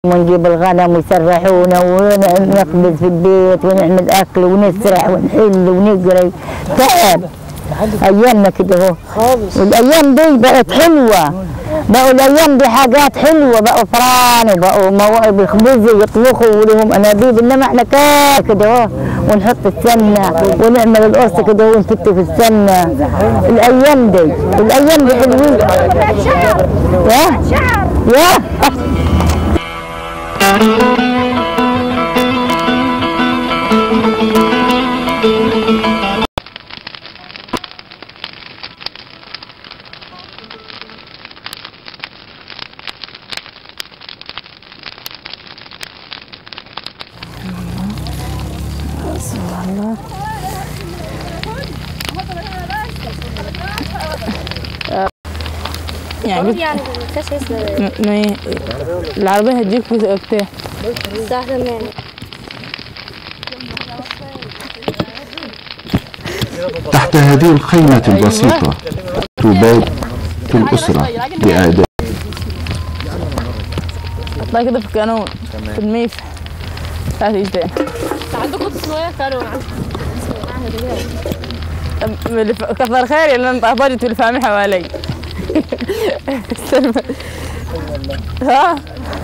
ونجيب الغنم ويسرحونا ونخبز في البيت ونعمل اكل ونسرح ونحل ونقري تعب ايامنا كده اهو والايام دي بقت حلوه بقوا الايام دي حاجات حلوه بقوا فران وبقوا مواقف يخبزوا يطبخوا ولهم انابيب انما احنا كان كده اهو ونحط السمنه ونعمل القرص كده اهو ونفتوا في السمنه الايام دي الايام دي حلوين يا يا يعني المفروض يعني ما تنساش اسم م- ما هي- العربية هتجيب في وقتها الساعة 8 تحت هذه الخيمة البسيطة تبات الأسرة بأعداد حطها كده في القانون في الميف بتاعت ايش ده عندكم تصوير كانوا طب اللي ف- كثر خيري اللي انت اخبرت اللي فاهمين حوالي استلم. ها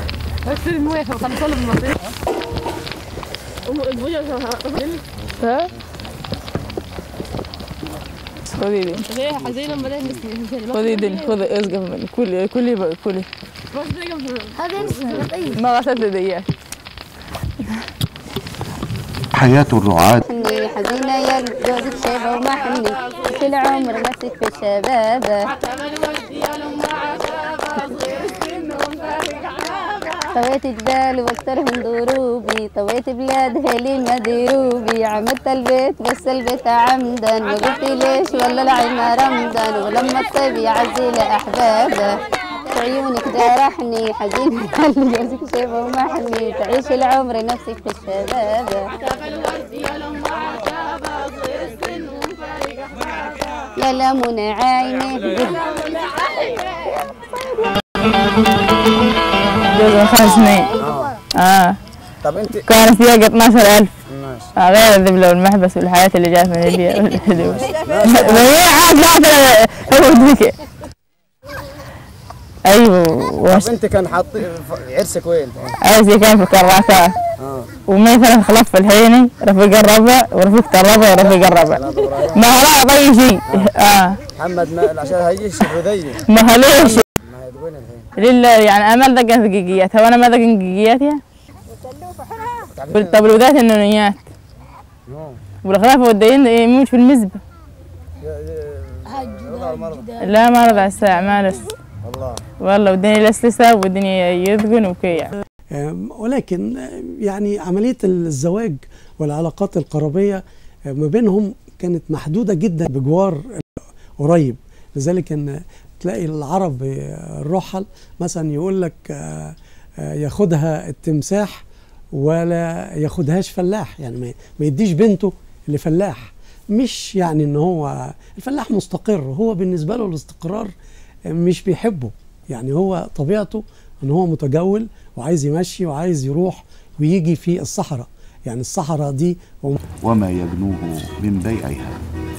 ها خذي دي حزينة مليان نسمي خذي دي خذي اسقف مني كلي كلي بقى كلي هذا نسمي ما غسلت ايديك حياة الرعاة حني حزينة يا جوزك شيبة وما حني كل عمر ماسك في الشباب طويت جبال واكترهم ضروبي طويت بلاد هلي مدروبي عملت البيت بس البيت عمدا وقلت ليش ولا العين رمدا ولما الطيب يعزي لأحبابه في عيونك جرحني حزينة اللي جوزك شيبة وما حني تعيش العمر نفسك في الشباب يا لمون عيني جوز خمس سنين اه طب انت كان فيها 12000 ماشي آه، غير الذبلة والمحبس والحياة اللي جات من البيئة والهدوء وهي عاد لا هو ذيك ايوه وش طب انت كان حاط عرسك وين؟ عايز كان في كراكات اه ومثلا خلف الحيني رفيق الربع ورفيقة الربع ورفيق الربع ما هو لا اي شيء اه محمد ما عشان هيجي ذي ما هو ليش ما هي وين الحين؟ لله يعني امل دقن دقيقياتها وانا ما دقن دقيقياتها طب الوذات النونيات نو. والخلاف والدين يموت في المزبة رضا المرضى لا ما رضع الساعة ما لس الله والله والدنيا لسلسة والدنيا يذقن وكي يعني. آم، ولكن آم، يعني عملية الزواج والعلاقات القرابية آم، ما بينهم كانت محدودة جدا بجوار قريب لذلك ان تلاقي العرب آه، الرحل مثلا يقول لك آه، آه، ياخدها التمساح ولا ياخدهاش فلاح يعني ما- ما يديش بنته لفلاح مش يعني ان هو الفلاح مستقر هو بالنسبة له الاستقرار آه، مش بيحبه يعني هو طبيعته ان هو متجول وعايز يمشي وعايز يروح ويجي في الصحراء يعني الصحراء دي وما يجنوه من بيعها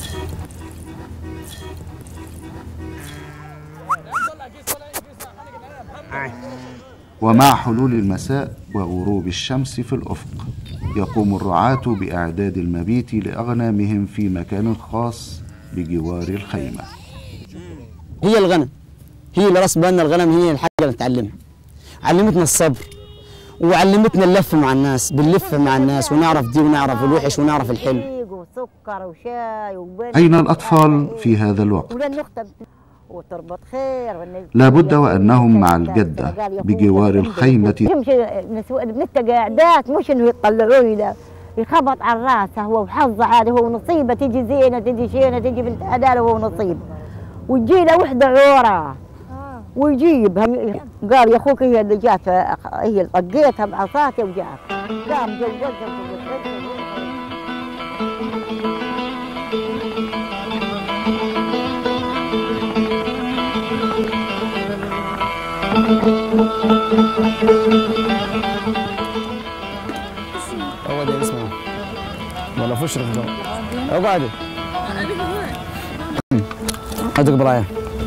ومع حلول المساء وغروب الشمس في الأفق يقوم الرعاة بإعداد المبيت لأغنامهم في مكان خاص بجوار الخيمة هي الغنم هي اللي راس بالنا الغنم هي الحاجه اللي نتعلمها علمتنا الصبر وعلمتنا اللف مع الناس بنلف مع الناس ونعرف دي ونعرف الوحش ونعرف الحلو دقيق وسكر وشاي وبن أين الأطفال في هذا الوقت؟ ولن نختم وتربط خير والناس- لا بد وأنهم مع الجدة بجوار الخيمة يمشي نسوء البنت قاعدات مش انه يطلعوني لا يخبط على راسه هو وحظه عاد هو نصيبه تجي زينه تجي شينه تجي بنت عداله وهو نصيب وتجي له وحده عوره ويجيبها قال يا اخوك هي اللي جات هي اللي طقيتها بعصاتي وجات قام جوزها وجوزها. هو ده اسمه ولا فشر في الجو اقعدي ادق برايه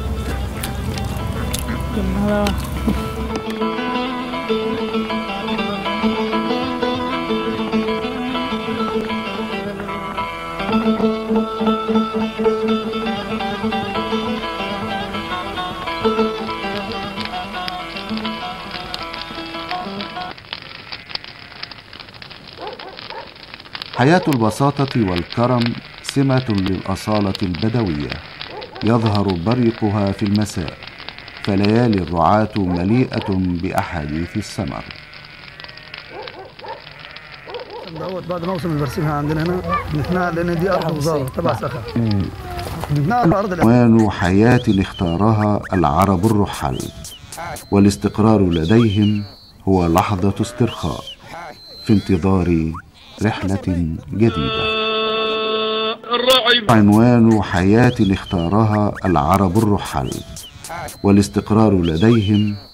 حياة البساطة والكرم سمة للأصالة البدوية يظهر بريقها في المساء فليالي الرعاة مليئة بأحاديث السمر دوت بعد موسم البرسيم عندنا هنا بنتنقل لان دي ارض وزاره تبع سخا بنتنقل ارض الأ- عنوان حياة اختارها العرب الرحل والاستقرار لديهم هو لحظة استرخاء في انتظار رحلة جديدة عنوان حياة اختارها العرب الرحل والاستقرار لديهم